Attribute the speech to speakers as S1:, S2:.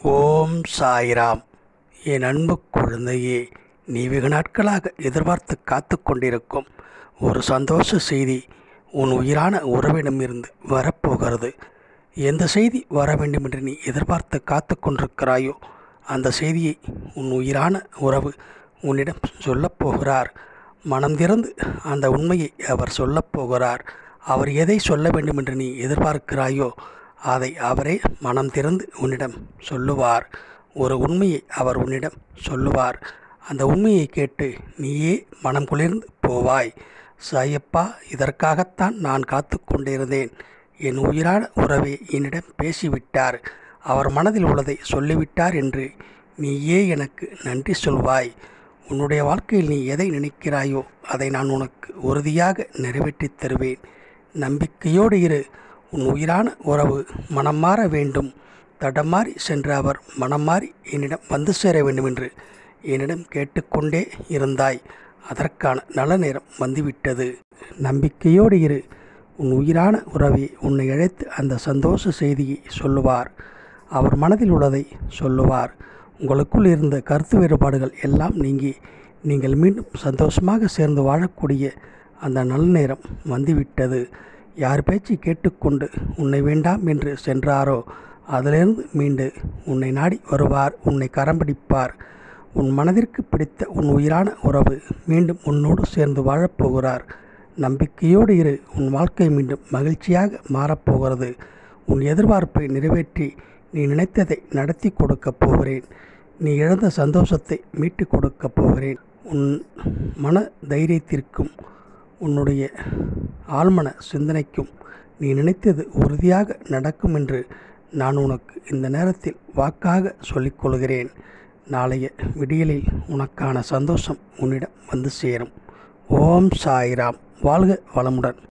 S1: ஓம் சாய்ராம் என் அன்பு குழந்தையே நீ வெகு நாட்களாக எதிர்பார்த்து காத்து கொண்டிருக்கும் ஒரு சந்தோஷ செய்தி உன் உயிரான உறவிடமிருந்து வரப்போகிறது எந்த செய்தி வர வேண்டும் என்று நீ எதிர்பார்த்து காத்து கொண்டிருக்கிறாயோ அந்த செய்தியை உன் உயிரான உறவு உன்னிடம் சொல்லப் போகிறார் மனம் திறந்து அந்த உண்மையை அவர் சொல்லப் போகிறார் அவர் எதை சொல்ல வேண்டும் என்று நீ எதிர்பார்க்கிறாயோ அதை அவரே மனம் திறந்து உன்னிடம் சொல்லுவார் ஒரு உண்மையை அவர் உன்னிடம் சொல்லுவார் அந்த உண்மையை கேட்டு நீயே மனம் குளிர்ந்து போவாய் சாயப்பா இதற்காகத்தான் நான் காத்து கொண்டிருந்தேன் என் உயிரான உறவை என்னிடம் பேசிவிட்டார் அவர் மனதில் உள்ளதை சொல்லிவிட்டார் என்று நீயே எனக்கு நன்றி சொல்வாய் உன்னுடைய வாழ்க்கையில் நீ எதை நினைக்கிறாயோ அதை நான் உனக்கு உறுதியாக நிறைவேற்றித் தருவேன் நம்பிக்கையோடு இரு உன் உயிரான உறவு மனம் மாற வேண்டும் தடமாறி சென்ற அவர் மனம் மாறி என்னிடம் வந்து சேர வேண்டும் என்று என்னிடம் கேட்டுக்கொண்டே இருந்தாய் அதற்கான நல்ல நேரம் வந்துவிட்டது நம்பிக்கையோடு இரு உன் உயிரான உறவை உன்னை அழைத்து அந்த சந்தோஷ செய்தியை சொல்லுவார் அவர் மனதில் உள்ளதை சொல்லுவார் உங்களுக்குள் இருந்த கருத்து வேறுபாடுகள் எல்லாம் நீங்கி நீங்கள் மீண்டும் சந்தோஷமாக சேர்ந்து வாழக்கூடிய அந்த நல்ல நேரம் வந்துவிட்டது யார் பேச்சு கேட்டுக்கொண்டு உன்னை வேண்டாம் என்று சென்றாரோ அதிலிருந்து மீண்டு உன்னை நாடி வருவார் உன்னை கரம் பிடிப்பார் உன் மனதிற்கு பிடித்த உன் உயிரான உறவு மீண்டும் உன்னோடு சேர்ந்து வாழப்போகிறார் நம்பிக்கையோடு இரு உன் வாழ்க்கை மீண்டும் மகிழ்ச்சியாக மாறப்போகிறது உன் எதிர்பார்ப்பை நிறைவேற்றி நீ நினைத்ததை நடத்தி கொடுக்கப் போகிறேன் நீ இழந்த சந்தோஷத்தை மீட்டு கொடுக்கப் போகிறேன் உன் மன தைரியத்திற்கும் உன்னுடைய ஆழ்மன சிந்தனைக்கும் நீ நினைத்தது உறுதியாக நடக்கும் என்று நான் உனக்கு இந்த நேரத்தில் வாக்காக சொல்லிக்கொள்கிறேன் நாளைய விடியலில் உனக்கான சந்தோஷம் உன்னிடம் வந்து சேரும் ஓம் சாய்ராம் வாழ்க வளமுடன்